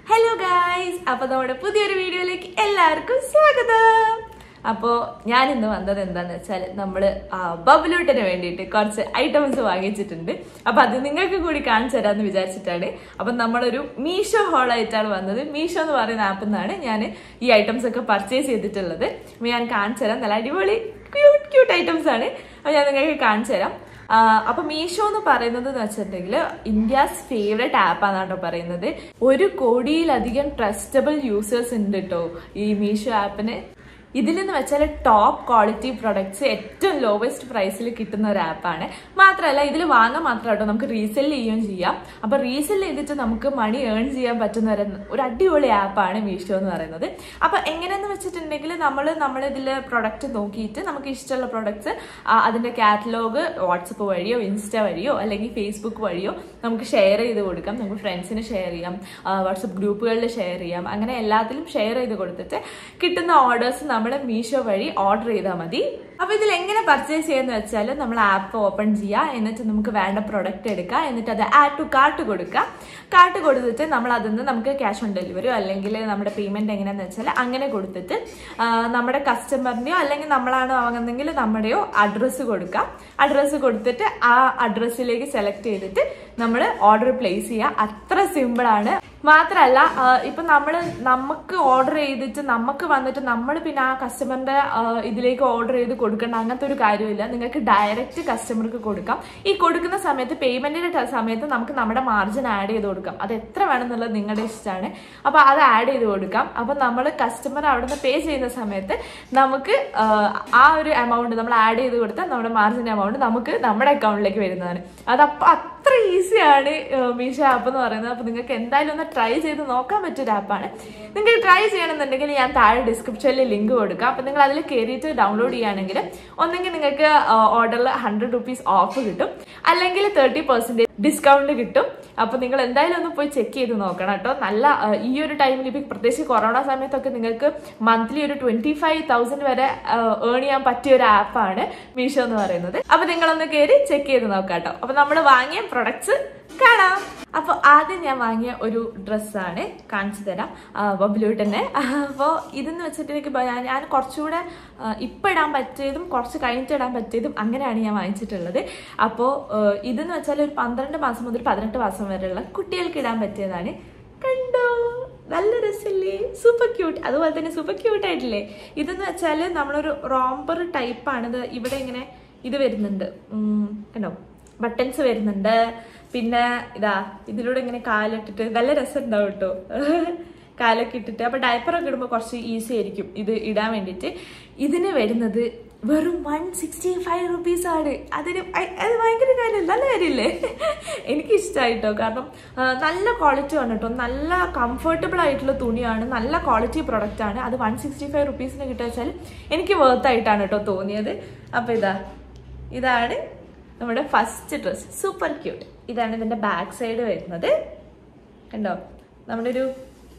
Hello guys അപ്പൊ നമ്മുടെ പുതിയൊരു വീഡിയോയിലേക്ക് എല്ലാവർക്കും സ്വാഗതം അപ്പോൾ ഞാൻ ഇന്ന് വന്നത് എന്താന്ന് വെച്ചാൽ നമ്മൾ ബബിലൂട്ടിന് വേണ്ടിയിട്ട് കുറച്ച് ഐറ്റംസ് വാങ്ങിച്ചിട്ടുണ്ട് അപ്പൊ അത് നിങ്ങൾക്ക് കൂടി കാണിച്ചു തരാമെന്ന് വിചാരിച്ചിട്ടാണ് അപ്പൊ നമ്മളൊരു മീഷോ ഹോളായിട്ടാണ് വന്നത് മീഷോ എന്ന് പറയുന്ന ആപ്പിൽ നിന്നാണ് ഞാൻ ഈ ഐറ്റംസ് ഒക്കെ പർച്ചേസ് ചെയ്തിട്ടുള്ളത് അപ്പൊ ഞാൻ കാണിച്ചു തരാം നല്ല അടിപൊളി ക്യൂട്ട് ക്യൂട്ട് ഐറ്റംസ് ആണ് അപ്പൊ ഞാൻ നിങ്ങൾക്ക് കാണിച്ചു തരാം ആഹ് അപ്പൊ മീഷോ എന്ന് പറയുന്നത് എന്ന് വെച്ചിട്ടുണ്ടെങ്കിൽ ഇന്ത്യാസ് ഫേവറേറ്റ് ആപ്പാണ് കേട്ടോ പറയുന്നത് ഒരു കോടിയിലധികം ട്രസ്റ്റബിൾ യൂസേഴ്സ് ഉണ്ട് കേട്ടോ ഈ മീഷോ ആപ്പിന് ഇതിലെന്ന് വെച്ചാൽ ടോപ്പ് ക്വാളിറ്റി പ്രൊഡക്ട്സ് ഏറ്റവും ലോവസ്റ്റ് പ്രൈസിൽ കിട്ടുന്ന ഒരു ആപ്പാണ് മാത്രമല്ല ഇതിൽ വാങ്ങാൻ മാത്രം കേട്ടോ നമുക്ക് റീസെല് ചെയ്യുകയും ചെയ്യാം അപ്പൊ റീസെല് ചെയ്തിട്ട് നമുക്ക് മണി ഏൺ ചെയ്യാൻ പറ്റുന്ന ഒരു ഒരു അടിപൊളി ആപ്പാണ് മീഷോ എന്ന് പറയുന്നത് അപ്പൊ എങ്ങനെയെന്ന് വെച്ചിട്ടുണ്ടെങ്കിൽ നമ്മൾ നമ്മളിതിൽ പ്രൊഡക്റ്റ് നോക്കിയിട്ട് നമുക്ക് ഇഷ്ടമുള്ള പ്രൊഡക്ട്സ് അതിന്റെ കാറ്റലോഗ് വാട്സപ്പ് വഴിയോ ഇൻസ്റ്റ വഴിയോ അല്ലെങ്കിൽ ഫേസ്ബുക്ക് വഴിയോ നമുക്ക് ഷെയർ ചെയ്ത് കൊടുക്കാം നമുക്ക് ഫ്രണ്ട്സിന് ഷെയർ ചെയ്യാം വാട്സപ്പ് ഗ്രൂപ്പുകളിൽ ഷെയർ ചെയ്യാം അങ്ങനെ എല്ലാത്തിലും ഷെയർ ചെയ്ത് കൊടുത്തിട്ട് കിട്ടുന്ന ഓർഡേഴ്സ് നമ്മൾ മീഷോ വഴി ഓർഡർ ചെയ്താൽ മതി അപ്പൊ ഇതിൽ എങ്ങനെ പർച്ചേസ് ചെയ്യുന്ന വെച്ചാൽ നമ്മൾ ആപ്പ് ഓപ്പൺ ചെയ്യുക എന്നിട്ട് നമുക്ക് വേണ്ട പ്രൊഡക്റ്റ് എടുക്കുക എന്നിട്ട് അത് ആഡ് ടു കാർട്ട് കൊടുക്കുക കാർട്ട് കൊടുത്തിട്ട് നമ്മൾ അതിൽ നിന്ന് നമുക്ക് ക്യാഷ് ഓൺ ഡെലിവറിയോ അല്ലെങ്കിൽ നമ്മുടെ പേയ്മെന്റ് എങ്ങനെയാന്ന് വെച്ചാൽ അങ്ങനെ കൊടുത്തിട്ട് ആ, നമ്മുടെ കസ്റ്റമറിന്റെയോ അല്ലെങ്കിൽ നമ്മളാണ് വാങ്ങുന്നെങ്കിൽ നമ്മുടെയോ അഡ്രസ്സ് കൊടുക്കുക അഡ്രസ്സ് കൊടുത്തിട്ട് ആ അഡ്രസ്സിലേക്ക് സെലക്ട് ചെയ്തിട്ട് നമ്മൾ ഓർഡർ പ്ലേസ് ചെയ്യുക അത്ര സിമ്പിൾ ആണ് മാത്രല്ല ആ, ഇപ്പൊ നമ്മൾ നമുക്ക് ഓർഡർ ചെയ്തിട്ട് നമുക്ക് വന്നിട്ട് നമ്മൾ പിന്നെ ആ കസ്റ്റമറിന്റെ ഇതിലേക്ക് ഓർഡർ ചെയ്ത് കൊടുക്കേണ്ട അങ്ങനത്തെ ഒരു കാര്യമില്ല നിങ്ങൾക്ക് ഡയറക്റ്റ് കസ്റ്റമർക്ക് കൊടുക്കാം ഈ കൊടുക്കുന്ന സമയത്ത് പേയ്മെന്റിന്റെ സമയത്ത് നമുക്ക് നമ്മുടെ മാർജിൻ ആഡ് ചെയ്ത് കൊടുക്കാം അത് എത്ര വേണമെന്നുള്ളത് നിങ്ങളുടെ ഇഷ്ടമാണ് അപ്പൊ അത് ആഡ് ചെയ്ത് കൊടുക്കാം അപ്പൊ നമ്മൾ കസ്റ്റമർ അവിടുന്ന് പേ ചെയ്യുന്ന സമയത്ത് നമുക്ക് ആ, ആ ഒരു എമൗണ്ട് നമ്മൾ ആഡ് ചെയ്ത് കൊടുത്താൽ നമ്മുടെ മാർജിൻ എമൗണ്ട് നമുക്ക് നമ്മുടെ അക്കൗണ്ടിലേക്ക് വരുന്നതാണ് അതപ്പോ അത്ര ഈസിയാണ് മീഷോ ആപ്പ് എന്ന് പറയുന്നത് അപ്പൊ നിങ്ങൾക്ക് എന്തായാലും ഒന്ന് ട്രൈ ചെയ്ത് നോക്കാൻ പറ്റിയൊരു ആപ്പാണ് നിങ്ങൾക്ക് ട്രൈ ചെയ്യണമെന്നുണ്ടെങ്കിൽ ഞാൻ താഴെ ഡിസ്ക്രിപ്ഷനിൽ ലിങ്ക് കൊടുക്കാം അപ്പൊ നിങ്ങൾ അതിൽ കയറിയിട്ട് ഡൗൺലോഡ് ചെയ്യുകയാണെങ്കിൽ ഒന്നെങ്കിൽ നിങ്ങൾക്ക് ഓർഡറിൽ ഹൺഡ്രഡ് റുപ്പീസ് ഓഫ് കിട്ടും അല്ലെങ്കിൽ തേർട്ടി പെർസെന്റേജ് ഡിസ്കൗണ്ട് കിട്ടും അപ്പൊ നിങ്ങൾ എന്തായാലും ഒന്ന് പോയി ചെക്ക് ചെയ്ത് നോക്കണം കേട്ടോ നല്ല ആ, ഈ ഒരു ടൈമിൽ ഇപ്പൊ പ്രത്യേകിച്ച് കൊറോണ സമയത്തൊക്കെ നിങ്ങൾക്ക് മന്ത്ലി ഒരു ട്വന്റി ഫൈവ് തൗസൻഡ് വരെ ഏൺ ചെയ്യാൻ പറ്റിയ ഒരു ആപ്പാണ് മീഷോ എന്ന് പറയുന്നത് അപ്പൊ നിങ്ങളൊന്ന് കയറി ചെക്ക് ചെയ്ത് നോക്കാം കേട്ടോ അപ്പൊ നമ്മൾ വാങ്ങിയ പ്രൊഡക്ട്സ് കാണാം അപ്പോൾ ആദ്യം ഞാൻ വാങ്ങിയ ഒരു ഡ്രസ്സാണ് കാണിച്ചു തരാം ബബിലൂട്ടന്നെ അപ്പോൾ ഇതെന്ന് വെച്ചിട്ടുണ്ടെങ്കിൽ ഞാൻ ഞാൻ കുറച്ചുകൂടെ ആ, ഇപ്പം ഇടാൻ പറ്റിയതും കുറച്ച് കഴിഞ്ഞിട്ട് ഇടാൻ പറ്റിയതും അങ്ങനെയാണ് ഞാൻ വാങ്ങിച്ചിട്ടുള്ളത് അപ്പോൾ ഇതെന്ന് വെച്ചാൽ ഒരു പന്ത്രണ്ട് മാസം മുതൽ പതിനെട്ട് മാസം വരെയുള്ള കുട്ടികൾക്ക് ഇടാൻ പറ്റിയതാണ് കണ്ടോ നല്ല രസമില്ലേ സൂപ്പർ ക്യൂട്ട് അതുപോലെ തന്നെ സൂപ്പർ ക്യൂട്ട് ആയിട്ടില്ലേ ഇതെന്ന് വെച്ചാൽ നമ്മളൊരു റോംബർ ടൈപ്പാണിത് ഇവിടെ ഇങ്ങനെ ഇത് വരുന്നുണ്ട് ഉം, കണ്ടോ ബട്ടൺസ് വരുന്നുണ്ട് പിന്നെ ഇതാ ഇതിലൂടെ ഇങ്ങനെ കാലിട്ടിട്ട് നല്ല രസം ഉണ്ടാവും കേട്ടോ കാലൊക്കെ ഇട്ടിട്ട് അപ്പൊ ഡയപ്പറൊക്കെ ഇടുമ്പോൾ കുറച്ച് ഈസി ആയിരിക്കും ഇത് ഇടാൻ വേണ്ടിയിട്ട് ഇതിന് വരുന്നത് വെറും വൺ സിക്സ്റ്റി ഫൈവ് റുപ്പീസ് ആണ് അതിന് ഭയ- അത് ഭയങ്കര കാര്യം നല്ല കാര്യമില്ലേ എനിക്ക് ഇഷ്ടമായിട്ടോ കാരണം ആ, നല്ല ക്വാളിറ്റി ആണ് കേട്ടോ നല്ല കംഫർട്ടബിൾ ആയിട്ടുള്ള തുണിയാണ് നല്ല ക്വാളിറ്റി പ്രൊഡക്റ്റ് ആണ് അത് വൺ സിക്സ്റ്റി ഫൈവ് റുപ്പീസിന് കിട്ടുക വെച്ചാൽ എനിക്ക് വർത്ത് ആയിട്ടാണ് കേട്ടോ തോന്നിയത് അപ്പൊ ഇതാ ഇതാണ് നമ്മുടെ ഫസ്റ്റ് ഡ്രസ് സൂപ്പർ ക്യൂട്ട് ഇതാണ് ഇതിന്റെ ബാക്ക് സൈഡ് വരുന്നത് കണ്ടോ നമ്മുടെ ഒരു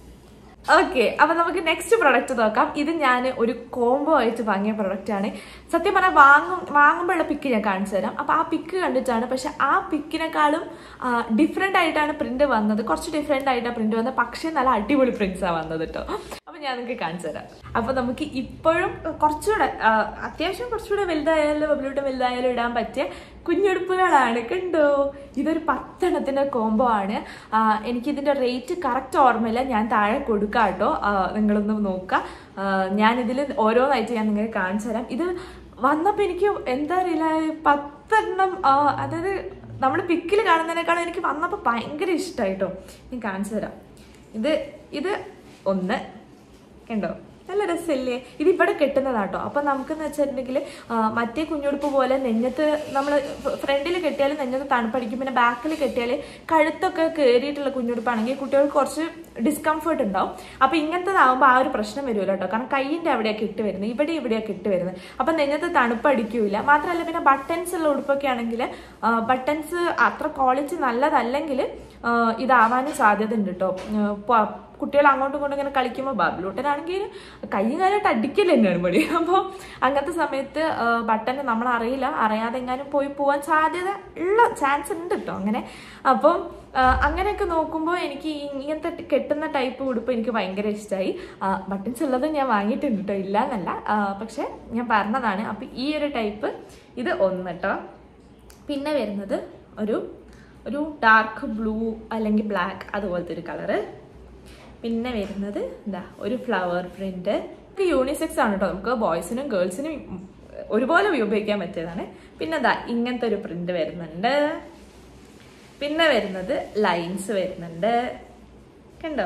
ഓക്കെ അപ്പൊ നമുക്ക് നെക്സ്റ്റ് പ്രൊഡക്റ്റ് നോക്കാം ഇത് ഞാൻ ഒരു കോംബോ ആയിട്ട് വാങ്ങിയ പ്രൊഡക്റ്റ് ആണ് സത്യം പറഞ്ഞാൽ വാങ്ങും വാങ്ങുമ്പോഴുള്ള പിക്ക് ഞാൻ കാണിച്ചു തരാം അപ്പൊ ആ പിക്ക് കണ്ടിട്ടാണ് പക്ഷെ ആ പിക്കിനെക്കാളും ഡിഫറെന്റ് ആയിട്ടാണ് പ്രിന്റ് വന്നത് കുറച്ച് ഡിഫറെന്റ് ആയിട്ടാണ് പ്രിന്റ് വന്നത് പക്ഷേ നല്ല അടിപൊളി പ്രിന്റ്സ് ആണ് വന്നത് കേട്ടോ അപ്പൊ ഞാൻ നിങ്ങൾക്ക് കാണിച്ചു തരാം അപ്പൊ നമുക്ക് ഇപ്പോഴും കുറച്ചുകൂടെ ആ, അത്യാവശ്യം കുറച്ചുകൂടെ വലുതായാലും ബബിലൂട്ട് വലുതായാലും ഇടാൻ പറ്റിയ കുഞ്ഞുടുപ്പുകളാണ് കണ്ടോ ഇതൊരു പത്തെണ്ണത്തിന്റെ കോംബോ ആണ് ആ, എനിക്കിതിന്റെ റേറ്റ് കറക്റ്റ് ഓർമ്മയില്ല ഞാൻ താഴെ കൊടുക്കാം കേട്ടോ ആ, നിങ്ങളൊന്ന് നോക്കുക ആ, ഞാനിതിൽ ഓരോന്നായിട്ട് ഞാൻ നിങ്ങൾക്ക് കാണിച്ചു തരാം ഇത് വന്നപ്പോൾ എനിക്ക് എന്താ അറിയില്ല പത്തെണ്ണം ആ, അതായത് നമ്മൾ പിക്കിൽ കാണുന്നതിനേക്കാളും എനിക്ക് വന്നപ്പോൾ ഭയങ്കര ഇഷ്ടമായിട്ടോ ഞാൻ കാണിച്ചു തരാം ഇത് ഇത് ഒന്ന് കണ്ടോ നല്ല രസമല്ലേ ഇത് ഇവിടെ കെട്ടുന്നതാട്ടോ അപ്പൊ നമുക്കെന്ന് വെച്ചിട്ടുണ്ടെങ്കിൽ മറ്റേ കുഞ്ഞുടുപ്പ് പോലെ നെഞ്ഞത്ത് നമ്മൾ ഫ്രണ്ടിൽ കെട്ടിയാൽ നെഞ്ഞത്ത് തണുപ്പടിക്കും പിന്നെ ബാക്കിൽ കെട്ടിയാൽ കഴുത്തൊക്കെ കയറിയിട്ടുള്ള കുഞ്ഞുടുപ്പാണെങ്കിൽ കുട്ടികൾക്ക് കുറച്ച് ഡിസ്കംഫർട്ട് ഉണ്ടാവും അപ്പൊ ഇങ്ങനത്തതാകുമ്പോൾ ആ ഒരു പ്രശ്നം വരുമല്ലോ കേട്ടോ കാരണം കൈയിന്റെ അവിടെയൊക്കെ ഇട്ട് വരുന്നത് ഇവിടെ ഇവിടെയൊക്കെ ഇട്ട് വരുന്നത് അപ്പൊ നെഞ്ഞത്ത് തണുപ്പടിക്കൂല മാത്രമല്ല പിന്നെ ബട്ടൺസ് ഉള്ള ഉടുപ്പൊക്കെ ആണെങ്കിൽ ബട്ടൺസ് അത്ര ക്വാളിറ്റി നല്ലതല്ലെങ്കിൽ ഇതാവാനും സാധ്യത ഉണ്ട് കേട്ടോ കുട്ടികൾ അങ്ങോട്ടും ഇങ്ങോട്ടും ഇങ്ങനെ കളിക്കുമ്പോൾ ബബിലൂട്ടനാണെങ്കിൽ കൈയും കാലായിട്ട് അടിക്കൽ തന്നെയാണ് പണി അപ്പോൾ അങ്ങനത്തെ സമയത്ത് ബട്ടൺ നമ്മൾ അറിയില്ല അറിയാതെ എങ്ങാനും പോയി പോവാൻ സാധ്യത ഉള്ള ചാൻസ് ഉണ്ട് കേട്ടോ അങ്ങനെ അപ്പം ആ, അങ്ങനെയൊക്കെ നോക്കുമ്പോൾ എനിക്ക് ഈ ഇങ്ങനത്തെ ട് കെട്ടുന്ന ടൈപ്പ് ഉടുപ്പ് എനിക്ക് ഭയങ്കര ഇഷ്ടമായി ബട്ടൺസ് ഉള്ളത് ഞാൻ വാങ്ങിയിട്ടുണ്ട് കേട്ടോ ഇല്ല എന്നല്ല ആ, പക്ഷെ ഞാൻ പറഞ്ഞതാണ് അപ്പം ഈ ഒരു ടൈപ്പ് ഇത് ഒന്ന് കേട്ടോ പിന്നെ വരുന്നത് ഒരു ഒരു ഡാർക്ക് ബ്ലൂ അല്ലെങ്കിൽ ബ്ലാക്ക് അതുപോലത്തെ ഒരു കളറ് പിന്നെ വരുന്നത് എന്താ ഒരു ഫ്ലവർ പ്രിന്റ് ഇത് യൂണിസെക്സ് ആണ് കേട്ടോ നമുക്ക് ബോയ്സിനും ഗേൾസിനും ഒരുപോലെ ഉപയോഗിക്കാൻ പറ്റിയതാണ് പിന്നെ എന്താ ഇങ്ങനത്തെ ഒരു പ്രിന്റ് വരുന്നുണ്ട് പിന്നെ വരുന്നത് ലൈൻസ് വരുന്നുണ്ട് കണ്ടോ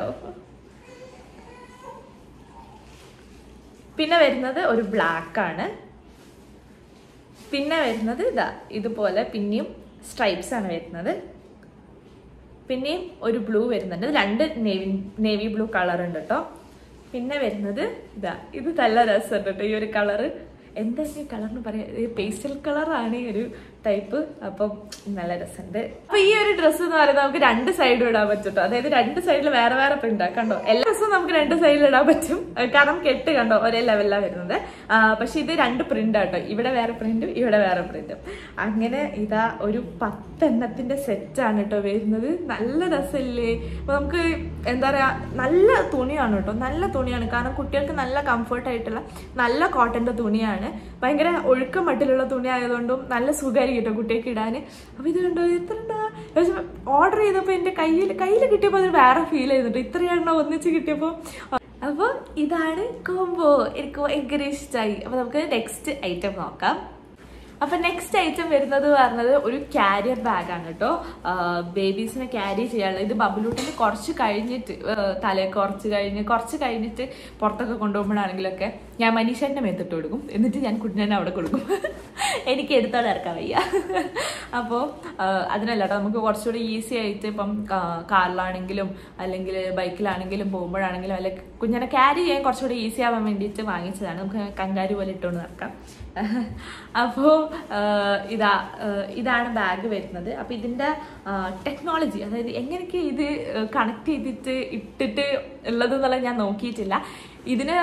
പിന്നെ വരുന്നത് ഒരു ബ്ലാക്ക് ആണ് പിന്നെ വരുന്നത് ഇതാ ഇതുപോലെ പിന്നെയും സ്ട്രൈപ്സ് ആണ് വരുന്നത് പിന്നെയും ഒരു ബ്ലൂ വരുന്നുണ്ട് ഇത് രണ്ട് നേവി നേവി ബ്ലൂ കളർ ഉണ്ട് കേട്ടോ പിന്നെ വരുന്നത് ഇതാ ഇത് നല്ല രസമുണ്ട് കേട്ടോ ഈ ഒരു കളറ് എന്താ ഈ കളറിന് പറയാ പേസ്റ്റൽ കളറാണ് ഈ ഒരു ടൈപ്പ് അപ്പം നല്ല രസമുണ്ട് അപ്പൊ ഈ ഒരു ഡ്രസ്സ് എന്ന് പറയുന്നത് നമുക്ക് രണ്ട് സൈഡും ഇടാൻ പറ്റും ട്ടോ. അതായത് രണ്ട് സൈഡിൽ വേറെ വേറെ പ്രിന്റ് കണ്ടോ എല്ലാ ഡ്രസ്സും നമുക്ക് രണ്ട് സൈഡിൽ ഇടാൻ പറ്റും ഏഹ് കാരണം കെട്ട് കണ്ടോ ഒരേ ലെവലിലാണ് വരുന്നത് ആ, പക്ഷെ ഇത് രണ്ട് പ്രിന്റ് ആട്ടോ ഇവിടെ വേറെ പ്രിന്റും ഇവിടെ വേറെ പ്രിന്റും അങ്ങനെ ഇതാ ഒരു പത്തെണ്ണത്തിന്റെ സെറ്റാണ് കേട്ടോ വരുന്നത് നല്ല രസമില്ലേ അപ്പൊ നമുക്ക് എന്താ പറയാ നല്ല തുണിയാണ് കേട്ടോ നല്ല തുണിയാണ് കാരണം കുട്ടികൾക്ക് നല്ല കംഫർട്ട് ആയിട്ടുള്ള നല്ല കോട്ടന്റെ തുണിയാണ് ഭയങ്കര ഒഴുക്ക മട്ടിലുള്ള തുണി ആയതുകൊണ്ടും നല്ല സുഖമായിരിക്കും കേട്ടോ കുട്ടികൾക്ക് ഇടാൻ അപ്പൊ ഇത് കണ്ടോ ഇത്ര ഓർഡർ ചെയ്തപ്പോ എന്റെ കയ്യിൽ കയ്യിൽ കിട്ടിയപ്പോ അത് വേറെ ഫീൽ ചെയ്തിട്ട് ഇത്രയെണ്ണ ഒന്നിച്ച് കിട്ടിയപ്പോ അപ്പൊ ഇതാണ് കോംബോ എനിക്ക് ഭയങ്കര ഇഷ്ടമായി അപ്പൊ നമുക്ക് നെക്സ്റ്റ് ഐറ്റം നോക്കാം അപ്പൊ നെക്സ്റ്റ് ഐറ്റം വരുന്നത് പറഞ്ഞത് ഒരു കാരിയർ ബാഗാണ് കേട്ടോ ബേബീസിനെ ക്യാരി ചെയ്യാനുള്ള ഇത് ബബിലൂട്ടിന് കുറച്ച് കഴിഞ്ഞിട്ട് തലയെ കുറച്ച് കഴിഞ്ഞ് കുറച്ച് കഴിഞ്ഞിട്ട് പുറത്തൊക്കെ കൊണ്ടുപോകുമ്പോഴാണെങ്കിലൊക്കെ ഞാൻ മനീഷേൻ്റെ മേത്തിട്ട് കൊടുക്കും എന്നിട്ട് ഞാൻ കുട്ടിനെ അവിടെ കൊടുക്കും എനിക്ക് എടുത്തോടെ ഇറക്കാൻ വയ്യ അപ്പോൾ അതിനല്ല കേട്ടോ നമുക്ക് കുറച്ചുകൂടി ഈസി ആയിട്ട് ഇപ്പം കാ- കാറിലാണെങ്കിലും അല്ലെങ്കിൽ ബൈക്കിലാണെങ്കിലും പോകുമ്പോഴാണെങ്കിലും അല്ലെങ്കിൽ കുഞ്ഞിനെ ക്യാരി ചെയ്യാൻ കുറച്ചുകൂടി ഈസി ആവാൻ വേണ്ടിയിട്ട് വാങ്ങിച്ചതാണ് നമുക്ക് കങ്കാരി പോലെ ഇട്ടുകൊണ്ട് നടക്കാം അപ്പോൾ ഇതാ ആ, ഇതാണ് ബാഗ് വരുന്നത് അപ്പോൾ ഇതിൻ്റെ ടെക്നോളജി അതായത് എങ്ങനെയൊക്കെ ഇത് കണക്ട് ചെയ്തിട്ട് ഇട്ടിട്ട് ഉള്ളത് എന്നുള്ളത് ഞാൻ നോക്കിയിട്ടില്ല ഇതിന്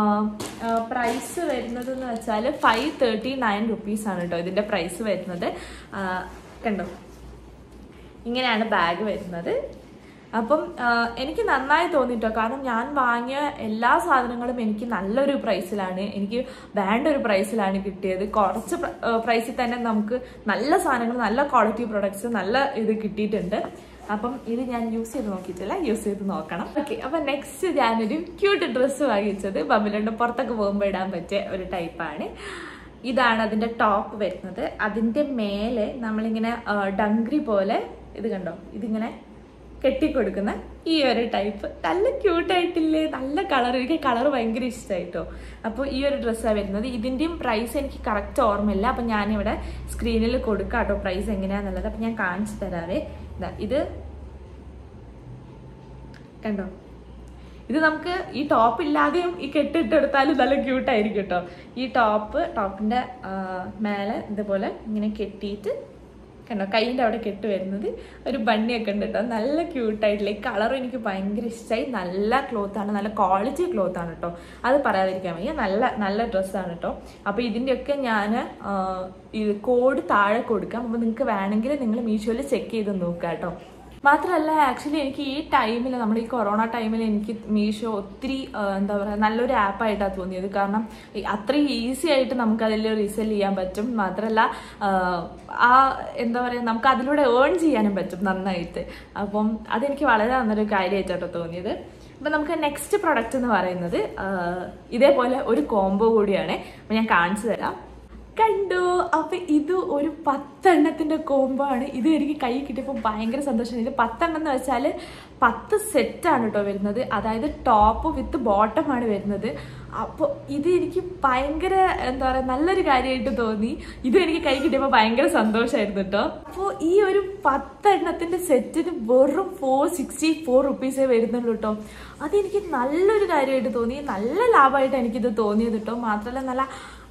പ്രൈസ് വരുന്നത് എന്ന് വെച്ചാൽ ഫൈവ് തേർട്ടി നയൻ റുപ്പീസ് ആണ് കേട്ടോ ഇതിൻ്റെ പ്രൈസ് വരുന്നത് ആ, കണ്ടോ ഇങ്ങനെയാണ് ബാഗ് വരുന്നത് അപ്പം ആ, എനിക്ക് നന്നായി തോന്നിട്ടോ കാരണം ഞാൻ വാങ്ങിയ എല്ലാ സാധനങ്ങളും എനിക്ക് നല്ലൊരു പ്രൈസിലാണ് എനിക്ക് വേണ്ട ഒരു പ്രൈസിലാണ് കിട്ടിയത് കുറച്ച് പ്രൈസിൽ തന്നെ നമുക്ക് നല്ല സാധനങ്ങൾ നല്ല ക്വാളിറ്റി പ്രൊഡക്ട്സ് നല്ല ഇത് കിട്ടിയിട്ടുണ്ട് അപ്പം ഇത് ഞാൻ യൂസ് ചെയ്ത് നോക്കിയിട്ടില്ല യൂസ് ചെയ്ത് നോക്കണം ഓക്കെ അപ്പം നെക്സ്റ്റ് ഞാനൊരു ക്യൂട്ട് ഡ്രസ്സ് വാങ്ങിച്ചത് ബബിലുണ്ട് പുറത്തൊക്കെ പോകുമ്പോൾ ഇടാൻ പറ്റിയ ഒരു ടൈപ്പാണ് ഇതാണ് അതിന്റെ ടോപ്പ് വരുന്നത് അതിന്റെ മേലെ നമ്മളിങ്ങനെ ആ, ഡംഗ്രി പോലെ ഇത് കണ്ടോ ഇതിങ്ങനെ കെട്ടിക്കൊടുക്കുന്ന ഈ ഒരു ടൈപ്പ് നല്ല ക്യൂട്ടായിട്ടില്ലേ നല്ല കളർ എനിക്ക് കളർ ഭയങ്കര ഇഷ്ടമായിട്ടോ അപ്പോൾ ഈ ഒരു ഡ്രസ്സാണ് വരുന്നത് ഇതിൻ്റെയും പ്രൈസ് എനിക്ക് കറക്റ്റ് ഓർമ്മയില്ല അപ്പം ഞാനിവിടെ സ്ക്രീനിൽ കൊടുക്കാം കേട്ടോ പ്രൈസ് എങ്ങനെയാണെന്നുള്ളത് അപ്പം ഞാൻ കാണിച്ചു തരാവേ ഇതാ ഇത് കണ്ടോ ഇത് നമുക്ക് ഈ ടോപ്പ് ഇല്ലാതെയും ഈ കെട്ടിട്ടെടുത്താലും നല്ല ക്യൂട്ടായിരിക്കും കേട്ടോ ഈ ടോപ്പ് ടോപ്പിന്റെ ആ, മേലെ ഇതുപോലെ ഇങ്ങനെ കെട്ടിയിട്ട് കണ്ടോ കൈയിൻ്റെ അവിടെ കെട്ട് വരുന്നത് ഒരു ബണ്ണിയൊക്കെ ഉണ്ട് കേട്ടോ നല്ല ക്യൂട്ടായിട്ടില്ല ഈ കളറും എനിക്ക് ഭയങ്കര ഇഷ്ടമായി നല്ല ക്ലോത്ത് ആണ് നല്ല ക്വാളിറ്റി ക്ലോത്ത് ആണ് കേട്ടോ അത് പറയാതിരിക്കാൻ വയ്യ നല്ല നല്ല ഡ്രസ്സാണ് കേട്ടോ അപ്പോൾ ഇതിൻ്റെയൊക്കെ ഞാൻ ഇത് കോഡ് താഴെ കൊടുക്കാം അപ്പോൾ നിങ്ങൾക്ക് വേണമെങ്കിൽ നിങ്ങൾ മീഷോയിൽ ചെക്ക് ചെയ്ത് നോക്കുക കേട്ടോ മാത്രമല്ല ആക്ച്വലി എനിക്ക് ഈ ടൈമിൽ നമ്മുടെ ഈ കൊറോണ ടൈമിൽ എനിക്ക് മീഷോ ഒത്തിരി ആ, എന്താ പറയുക നല്ലൊരു ആപ്പായിട്ടാണ് തോന്നിയത് കാരണം ഈ അത്രയും ഈസി ആയിട്ട് നമുക്ക് അതിൽ റീസെൽ ചെയ്യാൻ പറ്റും മാത്രമല്ല ആ, ആ എന്താ പറയുക നമുക്ക് അതിലൂടെ ഏൺ ചെയ്യാനും പറ്റും നന്നായിട്ട് അപ്പം അതെനിക്ക് വളരെ നല്ലൊരു കാര്യമായിട്ടാണ് തോന്നിയത് അപ്പം നമുക്ക് നെക്സ്റ്റ് പ്രൊഡക്റ്റ് എന്ന് പറയുന്നത് ആ, ഇതേപോലെ ഒരു കോംബോ കൂടിയാണ് അപ്പം ഞാൻ കാണിച്ചു തരാം കണ്ടു അപ്പൊ ഇത് ഒരു പത്തെണ്ണത്തിന്റെ കോംബോ ആണ് ഇത് എനിക്ക് കൈ കിട്ടിയപ്പോൾ ഭയങ്കര സന്തോഷം ഇത് പത്തെണ്ണം എന്ന് വെച്ചാൽ പത്ത് സെറ്റാണ് കേട്ടോ വരുന്നത് അതായത് ടോപ്പ് വിത്ത് ബോട്ടം ആണ് വരുന്നത് അപ്പോൾ ഇത് എനിക്ക് ഭയങ്കര എന്താ പറയുക നല്ലൊരു കാര്യമായിട്ട് തോന്നി ഇത് എനിക്ക് കൈ കിട്ടിയപ്പോൾ ഭയങ്കര സന്തോഷമായിരുന്നു കേട്ടോ അപ്പോൾ ഈ ഒരു പത്തെണ്ണത്തിന്റെ സെറ്റിന് വെറും ഫോർ സിക്സ്റ്റി ഫോർ റുപ്പീസേ വരുന്നുള്ളൂ കേട്ടോ അതെനിക്ക് നല്ലൊരു കാര്യമായിട്ട് തോന്നി നല്ല ലാഭമായിട്ട് എനിക്കിത് തോന്നിയത് കേട്ടോ മാത്രമല്ല നല്ല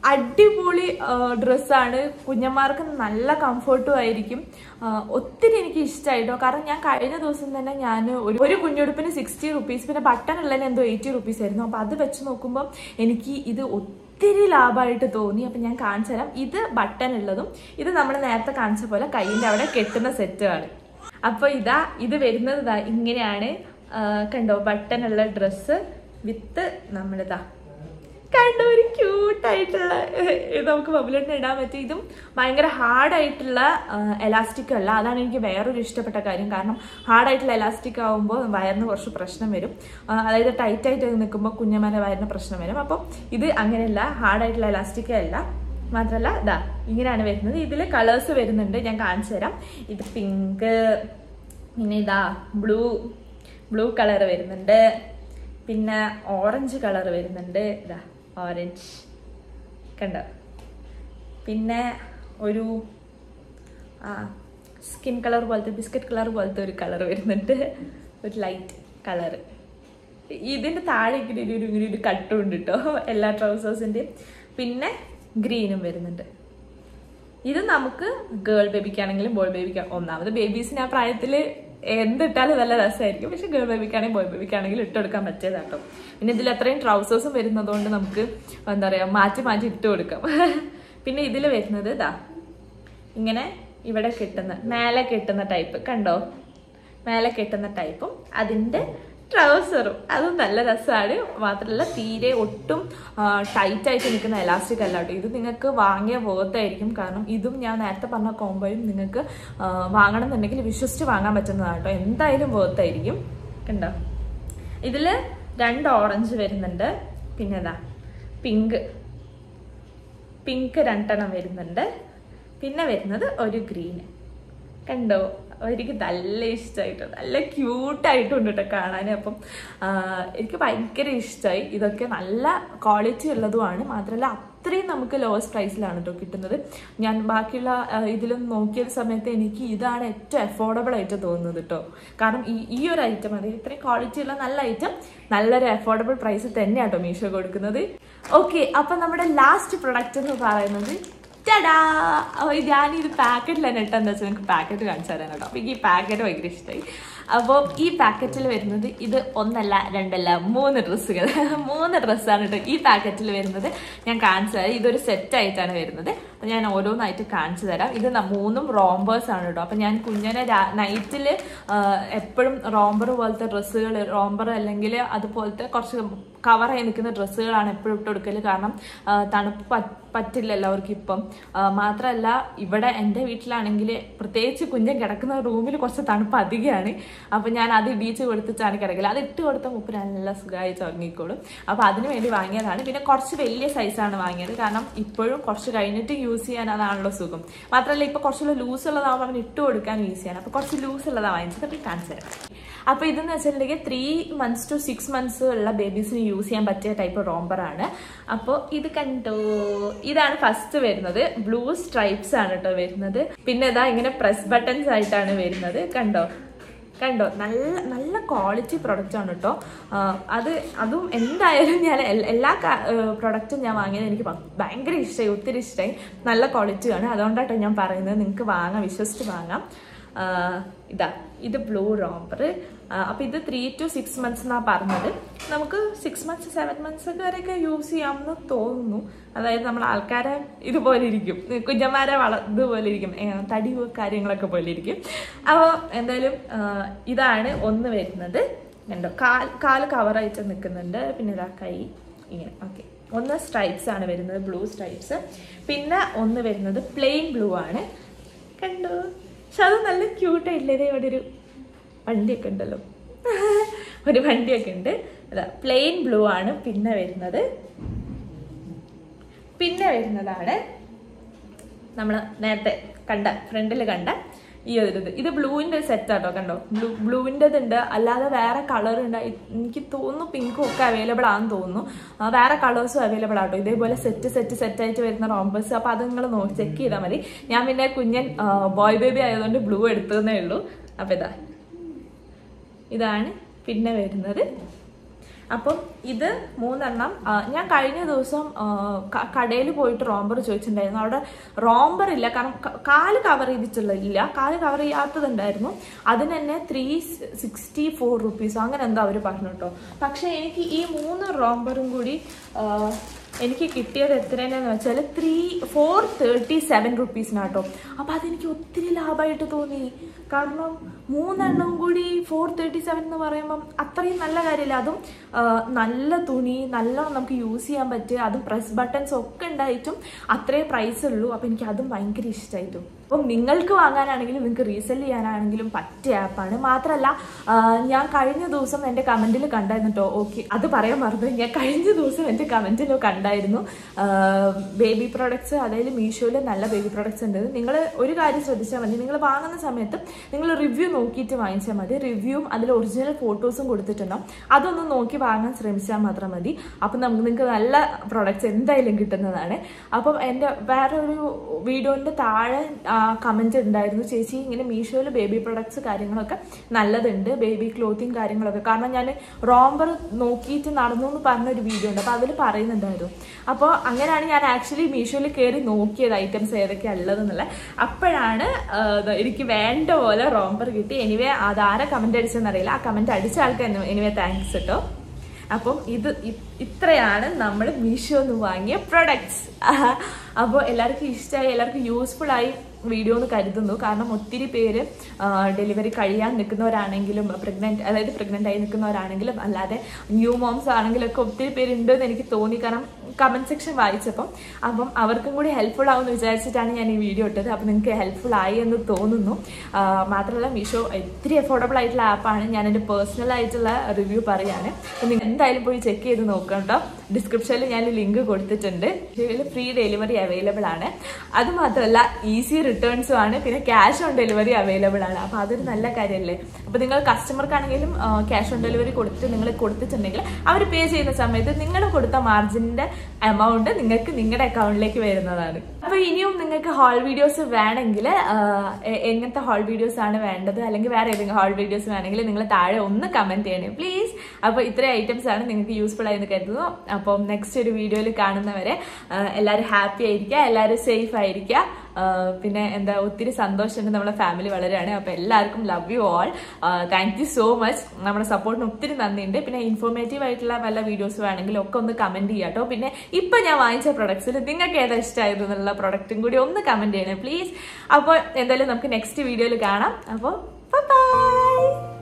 അടിപൊളി ഡ്രസ്സാണ് കുഞ്ഞന്മാർക്ക് നല്ല കംഫർട്ടും ആയിരിക്കും ആ, ഒത്തിരി എനിക്ക് ഇഷ്ടമായിട്ടോ കാരണം ഞാൻ കഴിഞ്ഞ ദിവസം തന്നെ ഞാൻ ഒരു ഒരു കുഞ്ഞുടുപ്പിന് സിക്സ്റ്റി റുപ്പീസ് പിന്നെ ബട്ടൺ ഉള്ളതിന് എന്തോ എയ്റ്റി റുപ്പീസ് ആയിരുന്നു അപ്പോൾ അത് വെച്ച് നോക്കുമ്പോൾ എനിക്ക് ഇത് ഒത്തിരി ലാഭമായിട്ട് തോന്നി അപ്പം ഞാൻ കാണിച്ചു തരാം ഇത് ബട്ടൺ ഉള്ളതും ഇത് നമ്മൾ നേരത്തെ കാണിച്ച പോലെ കയ്യിൻ്റെ അവിടെ കെട്ടുന്ന സെറ്റുമാണ് അപ്പോൾ ഇതാ ഇത് വരുന്നത് ഇതാ ഇങ്ങനെയാണ് ആ, കണ്ടോ ബട്ടൺ ഉള്ള ഡ്രസ്സ് വിത്ത് നമ്മളിതാ കണ്ടോ ഒരു ക്യൂട്ടായിട്ടുള്ള നമുക്ക് ബബിളിട്ട് ഇടാൻ പറ്റും ഇതും ഭയങ്കര ഹാർഡായിട്ടുള്ള എലാസ്റ്റിക് അല്ല അതാണ് എനിക്ക് വേറൊരു ഇഷ്ടപ്പെട്ട കാര്യം കാരണം ഹാർഡായിട്ടുള്ള എലാസ്റ്റിക് ആകുമ്പോൾ വയറിന് കുറച്ച് പ്രശ്നം വരും ആ, അതായത് ടൈറ്റ് ആയിട്ട് നിൽക്കുമ്പോൾ കുഞ്ഞമാരെ വയറിന് പ്രശ്നം വരും അപ്പോൾ ഇത് അങ്ങനെയല്ല ഹാർഡായിട്ടുള്ള എലാസ്റ്റിക് അല്ല മാത്രമല്ല ഇതാ ഇങ്ങനെയാണ് വരുന്നത് ഇതിൽ കളേഴ്സ് വരുന്നുണ്ട് ഞാൻ കാണിച്ചു തരാം ഇത് പിങ്ക് പിന്നെ ഇതാ ബ്ലൂ ബ്ലൂ കളർ വരുന്നുണ്ട് പിന്നെ ഓറഞ്ച് കളർ വരുന്നുണ്ട് ഇതാ ഓറഞ്ച് കണ്ടോ പിന്നെ ഒരു ആ സ്കിൻ കളർ പോലത്തെ ബിസ്ക്കറ്റ് കളർ പോലത്തെ ഒരു കളർ വരുന്നുണ്ട് ഒരു ലൈറ്റ് കളർ ഇതിൻ്റെ താഴെ ഇങ്ങനെ ഒരു ഒരു ഇങ്ങനെ ഒരു കട്ടും ഉണ്ട് കേട്ടോ എല്ലാ ട്രൗസേഴ്സിൻ്റെയും പിന്നെ ഗ്രീനും വരുന്നുണ്ട് ഇത് നമുക്ക് ഗേൾ ബേബിക്കാണെങ്കിലും ബോയ് ബേബിക്ക് ഒന്നാമത് ബേബീസിന് ആ പ്രായത്തിൽ എന്തിട്ടാലും നല്ല രസമായിരിക്കും പക്ഷെ ഗേൾ ബേബിക്കാണെങ്കിൽ ബോയ് ബേബിക്കാണെങ്കിലും ഇട്ടെടുക്കാൻ പറ്റിയതാട്ടോ പിന്നെ ഇതിൽ അത്രയും ട്രൗസേഴ്സും വരുന്നതുകൊണ്ട് നമുക്ക് എന്താ പറയുക മാറ്റി മാറ്റി ഇട്ട് കൊടുക്കാം പിന്നെ ഇതിൽ വരുന്നത് ഇതാ ഇങ്ങനെ ഇവിടെ കിട്ടുന്ന മേലെ കിട്ടുന്ന ടൈപ്പ് കണ്ടോ മേലെ കെട്ടുന്ന ടൈപ്പും അതിൻ്റെ ട്രൗസറും അതും നല്ല രസമാണ് മാത്രമല്ല തീരെ ഒട്ടും ടൈറ്റ് ആയിട്ട് നിൽക്കുന്ന എലാസ്റ്റിക് അല്ല കേട്ടോ ഇത് നിങ്ങൾക്ക് വാങ്ങിയ വേർത്തായിരിക്കും കാരണം ഇതും ഞാൻ നേരത്തെ പറഞ്ഞ കോമ്പോയും നിങ്ങൾക്ക് ആ, വാങ്ങണം എന്നുണ്ടെങ്കിൽ വിശ്വസിച്ച് വാങ്ങാൻ പറ്റുന്നതാണ് കേട്ടോ എന്തായാലും വേർത്തായിരിക്കും കണ്ടോ ഇതിൽ രണ്ട് ഓറഞ്ച് വരുന്നുണ്ട് പിന്നെ ഇതാ പിങ്ക് പിങ്ക് രണ്ടെണ്ണം വരുന്നുണ്ട് പിന്നെ വരുന്നത് ഒരു ഗ്രീന് കണ്ടോ എനിക്ക് നല്ല ഇഷ്ടമായിട്ട് നല്ല ക്യൂട്ടായിട്ടുണ്ട് കേട്ടോ കാണാൻ അപ്പം ആ, എനിക്ക് ഭയങ്കര ഇഷ്ടമായി ഇതൊക്കെ നല്ല ക്വാളിറ്റി ഉള്ളതുമാണ് മാത്രമല്ല അത്രയും നമുക്ക് ലോവസ്റ്റ് പ്രൈസിലാണ് കേട്ടോ കിട്ടുന്നത് ഞാൻ ബാക്കിയുള്ള ആ, ഇതിലും നോക്കിയ സമയത്ത് എനിക്ക് ഇതാണ് ഏറ്റവും അഫോർഡബിൾ ആയിട്ട് തോന്നുന്നത് കേട്ടോ കാരണം ഈ ഈ ഒരു ഐറ്റം അതായത് ഇത്രയും ക്വാളിറ്റി ഉള്ള നല്ല ഐറ്റം നല്ലൊരു അഫോർഡബിൾ പ്രൈസ് തന്നെയാണ് കേട്ടോ മീഷോ കൊടുക്കുന്നത് ഓക്കെ അപ്പം നമ്മുടെ ലാസ്റ്റ് പ്രൊഡക്റ്റ് എന്ന് പറയുന്നത് ടടാ അപ്പോൾ ഞാനിത് പാക്കറ്റിൽ തന്നെ ഇട്ടെന്താ വെച്ചാൽ നിങ്ങൾക്ക് പാക്കറ്റ് കാണിച്ചു തരാൻ കേട്ടോ അപ്പോൾ എനിക്ക് ഈ പാക്കറ്റ് ഭയങ്കര ഇഷ്ടമായി അപ്പോൾ ഈ പാക്കറ്റിൽ വരുന്നത് ഇത് ഒന്നല്ല രണ്ടല്ല മൂന്ന് ഡ്രസ്സുകൾ മൂന്ന് ഡ്രസ്സാണ് കേട്ടോ ഈ പാക്കറ്റിൽ വരുന്നത് ഞാൻ കാണിച്ചു തരാം ഇതൊരു സെറ്റ് ആയിട്ടാണ് വരുന്നത് അപ്പോൾ ഞാൻ ഓരോന്നായിട്ട് കാണിച്ചു തരാം ഇത് ന- മൂന്നും റോംബേഴ്സ് ആണ് കേട്ടോ അപ്പോൾ ഞാൻ കുഞ്ഞിനെ നൈറ്റിൽ എപ്പോഴും റോംബർ പോലത്തെ ഡ്രസ്സുകൾ റോംബർ അല്ലെങ്കിൽ അതുപോലത്തെ കുറച്ച് കവറായി നിൽക്കുന്ന ഡ്രസ്സുകളാണ് എപ്പോഴും ഇട്ട് കൊടുക്കൽ കാരണം ആ, തണുപ്പ് പറ്റ്- പറ്റില്ല എല്ലാവർക്കും ഇപ്പം ആ, മാത്രമല്ല ഇവിടെ എൻ്റെ വീട്ടിലാണെങ്കിൽ പ്രത്യേകിച്ച് കുഞ്ഞൻ കിടക്കുന്ന റൂമിൽ കുറച്ച് തണുപ്പ് അധികമാണ് അപ്പം ഞാൻ അത് ഇടിച്ച് കൊടുത്തിട്ടാണ് കിടക്കൽ അത് ഇട്ട് കൊടുത്ത മുപ്പ് നല്ല സുഖമായി ഉറങ്ങിക്കോളും അപ്പോൾ അതിന് വേണ്ടി വാങ്ങിയതാണ് പിന്നെ കുറച്ച് വലിയ സൈസാണ് വാങ്ങിയത് കാരണം ഇപ്പോഴും കുറച്ച് കഴിഞ്ഞിട്ട് യൂസ് ചെയ്യാൻ അതാണല്ലോ സുഖം മാത്രമല്ല ഇപ്പോൾ കുറച്ചുകൂടെ ലൂസ് ഉള്ളതാകുമ്പോൾ അവന് ഇട്ട് കൊടുക്കാൻ ഈസിയാണ് അപ്പോൾ കുറച്ച് ലൂസ് ഉള്ളതാണ് വാങ്ങിച്ചത് അപ്പോൾ കാണിച്ചു തരാം അപ്പോൾ ഇതെന്ന് വെച്ചിട്ടുണ്ടെങ്കിൽ three months to six months ഉള്ള ബേബീസിന് യൂസ് ചെയ്യാൻ പറ്റിയ ടൈപ്പ് റോംബറാണ് അപ്പോൾ ഇത് കണ്ടോ ഇതാണ് ഫസ്റ്റ് വരുന്നത് ബ്ലൂ സ്ട്രൈപ്സ് ആണ് കേട്ടോ വരുന്നത് പിന്നെ ഇതാ ഇങ്ങനെ പ്രസ് ബട്ടൺസ് ആയിട്ടാണ് വരുന്നത് കണ്ടോ കണ്ടോ നല്ല നല്ല ക്വാളിറ്റി പ്രൊഡക്റ്റ് ആണ് കേട്ടോ ആ, അത് അതും എന്തായാലും ഞാൻ എൽ- എല്ലാ പ്രൊഡക്റ്റും ഞാൻ വാങ്ങിയത് എനിക്ക് ഭ- ഭയങ്കര ഇഷ്ടമായി ഒത്തിരി ഇഷ്ടമായി നല്ല ക്വാളിറ്റിയാണ് അതുകൊണ്ടാട്ടോ ഞാൻ പറയുന്നത് നിങ്ങൾക്ക് വാങ്ങാം വിശ്വസിച്ച് വാങ്ങാം ആ, ഇതാ ഇത് ബ്ലൂ റോംബർ അപ്പോൾ ഇത് ത്രീ ടു സിക്സ് മന്ത്സ് എന്നാണ് പറഞ്ഞത് നമുക്ക് സിക്സ് മന്ത്സ് സെവൻ മന്ത്സ് ഒക്കെ വരെയൊക്കെ യൂസ് ചെയ്യാമെന്ന് തോന്നുന്നു അതായത് നമ്മൾ ആൾക്കാരെ ഇതുപോലെ ഇരിക്കും കുഞ്ഞന്മാരെ വള ഇതുപോലെ ഇരിക്കും ഏ, തടി കാര്യങ്ങളൊക്കെ പോലെ ഇരിക്കും അപ്പോൾ എന്തായാലും ആ, ഇതാണ് ഒന്ന് വരുന്നത് കണ്ടോ കാൽ കാല് കവറായിട്ട് നിൽക്കുന്നുണ്ട് പിന്നെ ഇതാ കൈ ഇങ്ങനെ ഓക്കെ ഒന്ന് സ്ട്രൈപ്സ് ആണ് വരുന്നത് ബ്ലൂ സ്ട്രൈപ്സ് പിന്നെ ഒന്ന് വരുന്നത് പ്ലെയിൻ ബ്ലൂ ആണ് കണ്ടോ പക്ഷെ അത് നല്ല ക്യൂട്ടായില്ലേ ദേ ഇവിടെ ഒരു വണ്ടിയൊക്കെ ഉണ്ടല്ലോ ഒരു വണ്ടിയൊക്കെ ഉണ്ട് അതാ പ്ലെയിൻ ബ്ലൂ ആണ് പിന്നെ വരുന്നത് പിന്നെ വരുന്നതാണ് നമ്മൾ നേരത്തെ കണ്ട ഫ്രണ്ടിൽ കണ്ട ഈ ഒരു ഇത് ഇത് ബ്ലൂവിൻ്റെ സെറ്റ് ആട്ടോ കണ്ടോ ബ്ലൂ ബ്ലൂവിൻ്റെത് ഉണ്ട് അല്ലാതെ വേറെ കളർ ഉണ്ട് എനിക്ക് തോന്നുന്നു പിങ്കും ഒക്കെ അവൈലബിൾ ആണെന്ന് തോന്നുന്നു ആ, വേറെ കളേഴ്സും അവൈലബിൾ ആട്ടോ ഇതേപോലെ സെറ്റ് സെറ്റ് സെറ്റ് ആയിട്ട് വരുന്ന റോംബേഴ്സ് അപ്പോൾ അത് നിങ്ങൾ നോക്കി ചെക്ക് ചെയ്താൽ മതി ഞാൻ പിന്നെ കുഞ്ഞൻ ബോയ് ബേബി ആയതുകൊണ്ട് ബ്ലൂ എടുത്തതേ ഉള്ളൂ അപ്പോൾ ഇതാ ഇതാണ് പിന്നെ വരുന്നത് അപ്പം ഇത് മൂന്നെണ്ണം ആ, ഞാൻ കഴിഞ്ഞ ദിവസം കടയിൽ പോയിട്ട് റോംബർ ചോദിച്ചിട്ടുണ്ടായിരുന്നു അവിടെ റോംബർ ഇല്ല കാരണം ക- കാല് കവർ ചെയ്തിട്ടുള്ള ഇല്ല കാല് കവർ ചെയ്യാത്തതുണ്ടായിരുന്നു അതിന് തന്നെ ത്രീ സിക്സ്റ്റി ഫോർ റുപ്പീസോ അങ്ങനെ എന്തോ അവർ പറഞ്ഞു കേട്ടോ പക്ഷെ എനിക്ക് ഈ മൂന്ന് റോംബറും കൂടി ആ, എനിക്ക് കിട്ടിയത് എത്രയാണെന്ന് വെച്ചാൽ ത്രീ ഫോർ തേർട്ടി സെവൻ റുപ്പീസിനാട്ടോ അപ്പോൾ അതെനിക്ക് ഒത്തിരി ലാഭമായിട്ട് തോന്നി കാരണം മൂന്നെണ്ണം കൂടി ഫോർ തേർട്ടി സെവൻ എന്ന് പറയുമ്പം അത്രയും നല്ല കാര്യമില്ല അതും ആ, നല്ല തുണി നല്ലോണം നമുക്ക് യൂസ് ചെയ്യാൻ പറ്റുക അതും പ്രസ് ബട്ടൺസ് ഒക്കെ ഉണ്ടായിട്ടും അത്രേ പ്രൈസ് ഉള്ളൂ അപ്പം എനിക്ക് അതും ഭയങ്കര ഇഷ്ടമായിട്ടു അപ്പം നിങ്ങൾക്ക് വാങ്ങാനാണെങ്കിലും നിങ്ങൾക്ക് റീസെൽ ചെയ്യാനാണെങ്കിലും പറ്റിയ ആപ്പാണ് മാത്രമല്ല ആ, ഞാൻ കഴിഞ്ഞ ദിവസം എൻ്റെ കമൻറ്റിൽ കണ്ടായിരുന്നു കേട്ടോ ഓക്കെ അത് പറയാൻ മറന്നു ഞാൻ കഴിഞ്ഞ ദിവസം എൻ്റെ കമൻറ്റിൽ കണ്ടായിരുന്നു ബേബി പ്രോഡക്ട്സ് അതായത് മീഷോയിൽ നല്ല ബേബി പ്രോഡക്ട്സ് ഉണ്ട് നിങ്ങൾ ഒരു കാര്യം ശ്രദ്ധിച്ചാൽ മതി നിങ്ങൾ വാങ്ങുന്ന സമയത്ത് നിങ്ങൾ റിവ്യൂ നോക്കിയിട്ട് വാങ്ങിച്ചാൽ മതി റിവ്യൂവും അതിൽ ഒറിജിനൽ ഫോട്ടോസും കൊടുത്തിട്ടുണ്ടാവും അതൊന്ന് നോക്കി വാങ്ങാൻ ശ്രമിച്ചാൽ മാത്രം മതി അപ്പം നമുക്ക് നിങ്ങൾക്ക് നല്ല പ്രോഡക്റ്റ്സ് എന്തായാലും കിട്ടുന്നതാണ് അപ്പം എൻ്റെ വേറെ ഒരു വീഡിയോൻ്റെ താഴെ കമൻറ്റ് ഉണ്ടായിരുന്നു ചേച്ചി ഇങ്ങനെ മീഷോയിൽ ബേബി പ്രൊഡക്ട്സ് കാര്യങ്ങളൊക്കെ നല്ലതുണ്ട് ബേബി ക്ലോത്തിങ് കാര്യങ്ങളൊക്കെ കാരണം ഞാൻ റോംബർ നോക്കിയിട്ട് നടന്നു എന്ന് പറഞ്ഞൊരു വീഡിയോ ഉണ്ട് അപ്പോൾ അതിൽ പറയുന്നുണ്ടായിരുന്നു അപ്പോൾ അങ്ങനെയാണ് ഞാൻ ആക്ച്വലി മീഷോയിൽ കയറി നോക്കിയത് ഐറ്റംസ് ഏതൊക്കെയാണ് ഉള്ളതെന്നുള്ള അപ്പോഴാണ് ആ, ദാ എനിക്ക് വേണ്ട പോലെ റോംബർ കിട്ടി എനിവേ അതാരെ കമൻറ്റ് അടിച്ചെന്നറിയില്ല ആ കമൻറ്റ് അടിച്ച ആൾക്ക് എനിവേ താങ്ക്സ് കേട്ടോ അപ്പം ഇത് ഇ- ഇത്രയാണ് നമ്മൾ മീഷോ എന്ന് വാങ്ങിയ പ്രൊഡക്ട്സ് അപ്പോൾ എല്ലാവർക്കും ഇഷ്ടമായി എല്ലാവർക്കും യൂസ്ഫുൾ ആയി വീഡിയോ എന്ന് കരുതുന്നു കാരണം ഒത്തിരി പേര് ഡെലിവറി കഴിയാൻ നിൽക്കുന്നവരാണെങ്കിലും പ്രഗ്നൻറ്റ് അതായത് പ്രഗ്നൻ്റ് ആയി നിൽക്കുന്നവരാണെങ്കിലും അല്ലാതെ ന്യൂ മോംസ് ആണെങ്കിലും ഒക്കെ ഒത്തിരി പേരുണ്ടെന്ന് എനിക്ക് തോന്നി കാരണം കമൻറ്റ് സെക്ഷൻ വായിച്ചപ്പം അപ്പം അവർക്കും കൂടി ഹെൽപ്ഫുൾ ആവുമെന്ന് വിചാരിച്ചിട്ടാണ് ഞാൻ ഈ വീഡിയോ ഇട്ടത് അപ്പം നിങ്ങൾക്ക് ഹെൽപ്ഫുൾ ആയി എന്ന് തോന്നുന്നു ആ, മാത്രമല്ല മീഷോ ഒത്തിരി അഫോർഡബിൾ ആയിട്ടുള്ള ആപ്പാണ് ഞാൻ എൻ്റെ പേഴ്സണൽ ആയിട്ടുള്ള റിവ്യൂ പറയാണ് അപ്പം നിങ്ങൾ എന്തായാലും പോയി ചെക്ക് ചെയ്ത് നോക്കാം കേട്ടോ ഡിസ്ക്രിപ്ഷനിൽ ഞാൻ ലിങ്ക് കൊടുത്തിട്ടുണ്ട് ഇതിൽ ഫ്രീ ഡെലിവറി അവൈലബിൾ ആണ് അത് മാത്രമല്ല ഈസി റിട്ടേൺസും ആണ് പിന്നെ ക്യാഷ് ഓൺ ഡെലിവറി അവൈലബിൾ ആണ് അപ്പോൾ അതൊരു നല്ല കാര്യമല്ലേ അപ്പോൾ നിങ്ങൾ കസ്റ്റമർക്കാണെങ്കിലും ക്യാഷ് ഓൺ ഡെലിവറി കൊടുത്തിട്ട് നിങ്ങൾ കൊടുത്തിട്ടുണ്ടെങ്കിൽ അവർ പേ ചെയ്യുന്ന സമയത്ത് നിങ്ങൾ കൊടുത്ത മാർജിൻ്റെ എമൗണ്ട് നിങ്ങൾക്ക് നിങ്ങളുടെ അക്കൗണ്ടിലേക്ക് വരുന്നതാണ് അപ്പോൾ ഇനിയും നിങ്ങൾക്ക് ഹാൾ വീഡിയോസ് വേണമെങ്കിൽ എങ്ങനത്തെ ഹാൾ വീഡിയോസ് ആണ് വേണ്ടത് അല്ലെങ്കിൽ വേറെ ഏതെങ്കിലും ഹാൾ വീഡിയോസ് വേണമെങ്കിൽ നിങ്ങൾ താഴെ ഒന്ന് കമൻറ്റ് ചെയ്യണേ പ്ലീസ് അപ്പോൾ ഇത്രയും ഐറ്റംസ് ആണ് നിങ്ങൾക്ക് യൂസ്ഫുൾ ആയെന്ന് കരുതുന്നു അപ്പം നെക്സ്റ്റ് ഒരു വീഡിയോയിൽ കാണുന്നവരെ ആ, എല്ലാവരും ഹാപ്പി ആയിരിക്കുക എല്ലാവരും സേഫ് ആയിരിക്കുക ആ, പിന്നെ എന്താ ഒത്തിരി സന്തോഷമുണ്ട് നമ്മുടെ ഫാമിലി വളരെയാണ് അപ്പോൾ എല്ലാവർക്കും love you all thank you so much നമ്മുടെ സപ്പോർട്ടിന് ഒത്തിരി നന്ദിയുണ്ട് പിന്നെ ഇൻഫോർമേറ്റീവ് ആയിട്ടുള്ള വല്ല വീഡിയോസ് വേണമെങ്കിൽ ഒക്കെ ഒന്ന് കമൻറ്റ് ചെയ്യാം കേട്ടോ പിന്നെ ഇപ്പം ഞാൻ വാങ്ങിച്ച പ്രൊഡക്ട്സിൽ നിങ്ങൾക്ക് ഏതാ ഇഷ്ടമായിരുന്നു എന്നുള്ള പ്രൊഡക്റ്റും കൂടി ഒന്ന് കമൻറ്റ് ചെയ്യണേ പ്ലീസ് അപ്പോൾ എന്തായാലും നമുക്ക് നെക്സ്റ്റ് വീഡിയോയിൽ കാണാം അപ്പോൾ ബൈ